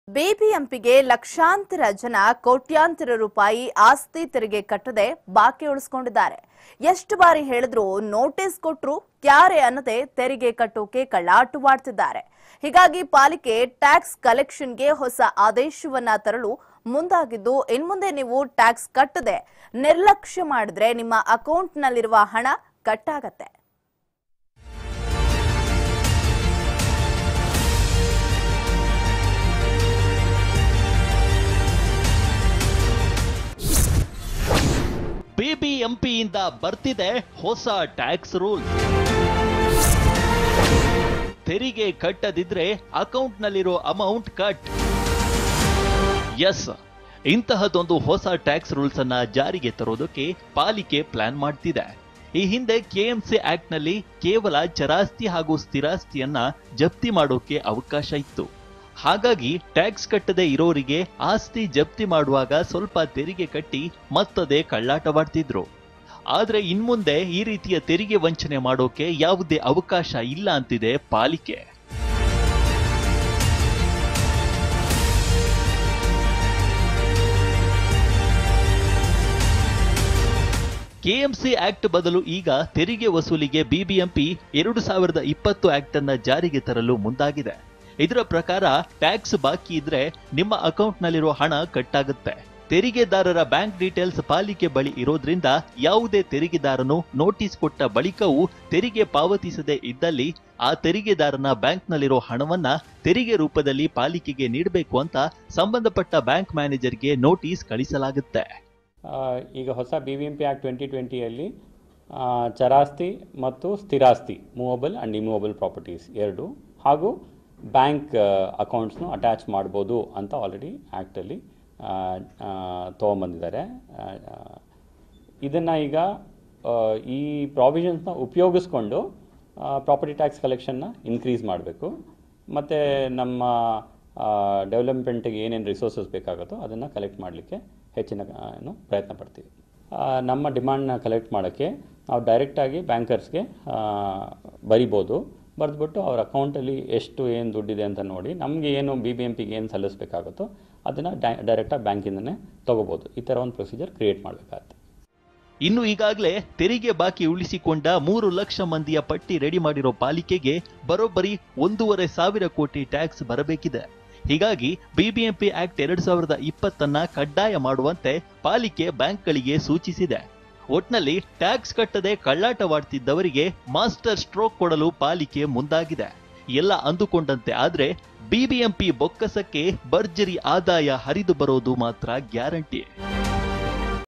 ಬಿಬಿಎಂಪಿಗೆ ಲಕ್ಷಾಂತರ ಜನ ಕೋಟ್ಯಾಂತರ ರೂಪಾಯಿ ಆಸ್ತಿ ತೆರಿಗೆ ಕಟ್ಟದೆ ಬಾಕಿ ಉಳಿಸ್ಕೊಂಡಿದ್ದಾರೆ ಎಷ್ಟು ಬಾರಿ ಹೇಳಿದ್ರು ನೋಟಿಸ್ ಕೊಟ್ರು ಕ್ಯಾರೆ ಅನ್ನದೆ ತೆರಿಗೆ ಕಟ್ಟೋಕೆ ಕಳ್ಳಾಟವಾಡ್ತಿದ್ದಾರೆ ಹೀಗಾಗಿ ಪಾಲಿಕೆ ಟ್ಯಾಕ್ಸ್ ಕಲೆಕ್ಷನ್ಗೆ ಹೊಸ ಆದೇಶವನ್ನ ತರಲು ಮುಂದಾಗಿದ್ದು ಇನ್ಮುಂದೆ ನೀವು ಟ್ಯಾಕ್ಸ್ ಕಟ್ಟದೆ ನಿರ್ಲಕ್ಷ್ಯ ಮಾಡಿದ್ರೆ ನಿಮ್ಮ ಅಕೌಂಟ್ನಲ್ಲಿರುವ ಹಣ ಕಟ್ಟಾಗತ್ತೆ ಬಿಬಿಎಂಪಿಯಿಂದ ಬರ್ತಿದೆ ಹೊಸ ಟ್ಯಾಕ್ಸ್ ರೂಲ್ ತೆರಿಗೆ ಕಟ್ಟದಿದ್ರೆ ಅಕೌಂಟ್ನಲ್ಲಿರೋ ಅಮೌಂಟ್ ಕಟ್ ಎಸ್ ಇಂತಹದೊಂದು ಹೊಸ ಟ್ಯಾಕ್ಸ್ ರೂಲ್ಸ್ ಅನ್ನ ಜಾರಿಗೆ ತರೋದಕ್ಕೆ ಪಾಲಿಕೆ ಪ್ಲಾನ್ ಮಾಡ್ತಿದೆ ಈ ಹಿಂದೆ ಕೆಎಂಸಿ ಆಕ್ಟ್ ನಲ್ಲಿ ಕೇವಲ ಚರಾಸ್ತಿ ಹಾಗೂ ಸ್ಥಿರಾಸ್ತಿಯನ್ನ ಜಪ್ತಿ ಮಾಡೋಕೆ ಅವಕಾಶ ಇತ್ತು ಹಾಗಾಗಿ ಟ್ಯಾಕ್ಸ್ ಕಟ್ಟದೆ ಇರೋರಿಗೆ ಆಸ್ತಿ ಜಪ್ತಿ ಮಾಡುವಾಗ ಸ್ವಲ್ಪ ತೆರಿಗೆ ಕಟ್ಟಿ ಮತ್ತದೇ ಕಳ್ಳಾಟವಾಡ್ತಿದ್ರು ಆದ್ರೆ ಇನ್ಮುಂದೆ ಈ ರೀತಿಯ ತೆರಿಗೆ ವಂಚನೆ ಮಾಡೋಕೆ ಯಾವುದೇ ಅವಕಾಶ ಇಲ್ಲ ಅಂತಿದೆ ಪಾಲಿಕೆ ಕೆಎಂಸಿ ಆಕ್ಟ್ ಬದಲು ಈಗ ತೆರಿಗೆ ವಸೂಲಿಗೆ ಬಿಬಿಎಂಪಿ ಎರಡು ಸಾವಿರದ ಇಪ್ಪತ್ತು ಆಕ್ಟ್ ಅನ್ನ ಜಾರಿಗೆ ತರಲು ಮುಂದಾಗಿದೆ ಇದರ ಪ್ರಕಾರ ಟ್ಯಾಕ್ಸ್ ಬಾಕಿ ಇದ್ರೆ ನಿಮ್ಮ ಅಕೌಂಟ್ನಲ್ಲಿರೋ ಹಣ ಕಟ್ಟಾಗುತ್ತೆ ತೆರಿಗೆದಾರರ ಬ್ಯಾಂಕ್ ಡೀಟೇಲ್ಸ್ ಪಾಲಿಕೆ ಬಳಿ ಇರೋದ್ರಿಂದ ಯಾವುದೇ ತೆರಿಗೆದಾರನು ನೋಟಿಸ್ ಕೊಟ್ಟ ಬಳಿಕವೂ ತೆರಿಗೆ ಪಾವತಿಸದೇ ಇದ್ದಲ್ಲಿ ಆ ತೆರಿಗೆದಾರನ ಬ್ಯಾಂಕ್ನಲ್ಲಿರೋ ಹಣವನ್ನ ತೆರಿಗೆ ರೂಪದಲ್ಲಿ ಪಾಲಿಕೆಗೆ ನೀಡಬೇಕು ಅಂತ ಸಂಬಂಧಪಟ್ಟ ಬ್ಯಾಂಕ್ ಮ್ಯಾನೇಜರ್ಗೆ ನೋಟಿಸ್ ಕಳಿಸಲಾಗುತ್ತೆ ಆ, ಈಗ ಹೊಸ B V M P act twenty ಟ್ವೆಂಟಿಯಲ್ಲಿ ಚರಾಸ್ತಿ ಮತ್ತು ಸ್ಥಿರಾಸ್ತಿ ಮೂವಬಲ್ ಆ್ಯಂಡ್ ಇಮೂವಬಲ್ ಪ್ರಾಪರ್ಟೀಸ್ ಎರಡು ಹಾಗೂ ಬ್ಯಾಂಕ್ ಅಕೌಂಟ್ಸ್ನು ಅಟ್ಯಾಚ್ ಮಾಡ್ಬೋದು ಅಂತ ಆಲ್ರೆಡಿ ಆ್ಯಕ್ಟಲ್ಲಿ ತೊಗೊಂಬಂದಿದ್ದಾರೆ ಇದನ್ನು ಈಗ ಆ, ಈ ಪ್ರಾವಿಷನ್ಸ್ನ ಉಪಯೋಗಿಸ್ಕೊಂಡು ಪ್ರಾಪರ್ಟಿ ಟ್ಯಾಕ್ಸ್ ಕಲೆಕ್ಷನ್ನ ಇನ್ಕ್ರೀಸ್ ಮಾಡಬೇಕು ಮತ್ತು ನಮ್ಮ ಡೆವಲಪ್ಮೆಂಟಿಗೆ ಏನೇನು ರಿಸೋರ್ಸಸ್ ಬೇಕಾಗುತ್ತೋ ಅದನ್ನು ಕಲೆಕ್ಟ್ ಮಾಡಲಿಕ್ಕೆ ಹೆಚ್ಚಿನ ಆ, ಏನು ಪ್ರಯತ್ನ ಪಡ್ತೀವಿ ಆ, ನಮ್ಮ ಡಿಮಾಂಡ್ನ ಕಲೆಕ್ಟ್ ಮಾಡೋಕ್ಕೆ ನಾವು ಡೈರೆಕ್ಟಾಗಿ ಬ್ಯಾಂಕರ್ಸ್ಗೆ ಬರಿಬೋದು ಬರೆದ್ಬಿಟ್ಟು ಅವ್ರ ಅಕೌಂಟಲ್ಲಿ ಎಷ್ಟು ಏನು ದುಡ್ಡಿದೆ ಅಂತ ನೋಡಿ ನಮಗೆ ಏನು ಬಿ ಬಿ ಎಂ ಪಿಗೆ ಏನು ಸಲ್ಲಿಸಬೇಕಾಗುತ್ತೋ ಅದನ್ನು ಡೈರೆಕ್ಟಾಗಿ ಬ್ಯಾಂಕಿಂದನೇ ತೊಗೋಬೋದು ಈ ಥರ ಒಂದು ಪ್ರೊಸೀಜರ್ ಕ್ರಿಯೇಟ್ ಮಾಡಬೇಕಾಗತ್ತೆ ಇನ್ನು ಈಗಾಗಲೇ ತೆರಿಗೆ ಬಾಕಿ ಉಳಿಸಿಕೊಂಡ ಮೂರು ಲಕ್ಷ ಮಂದಿಯ ಪಟ್ಟಿ ರೆಡಿ ಮಾಡಿರೋ ಪಾಲಿಕೆಗೆ ಬರೋಬ್ಬರಿ ಒಂದೂವರೆ ಸಾವಿರ ಕೋಟಿ ಟ್ಯಾಕ್ಸ್ ಬರಬೇಕಿದೆ ಹೀಗಾಗಿ ಬಿಬಿಎಂಪಿ ಆಕ್ಟ್ ಎರಡ್ ಸಾವಿರದ ಇಪ್ಪತ್ತನ್ನ ಕಡ್ಡಾಯ ಮಾಡುವಂತೆ ಪಾಲಿಕೆ ಬ್ಯಾಂಕ್ಗಳಿಗೆ ಸೂಚಿಸಿದೆ ಒಟ್ನಲ್ಲಿ ಟ್ಯಾಕ್ಸ್ ಕಟ್ಟದೆ ಕಳ್ಳಾಟವಾಡ್ತಿದ್ದವರಿಗೆ ಮಾಸ್ಟರ್ ಸ್ಟ್ರೋಕ್ ಕೊಡಲು ಪಾಲಿಕೆ ಮುಂದಾಗಿದೆ ಎಲ್ಲ ಅಂದುಕೊಂಡಂತೆ ಆದ್ರೆ ಬಿಬಿಎಂಪಿ ಬೊಕ್ಕಸಕ್ಕೆ ಭರ್ಜರಿ ಆದಾಯ ಹರಿದು ಬರೋದು ಮಾತ್ರ ಗ್ಯಾರಂಟಿ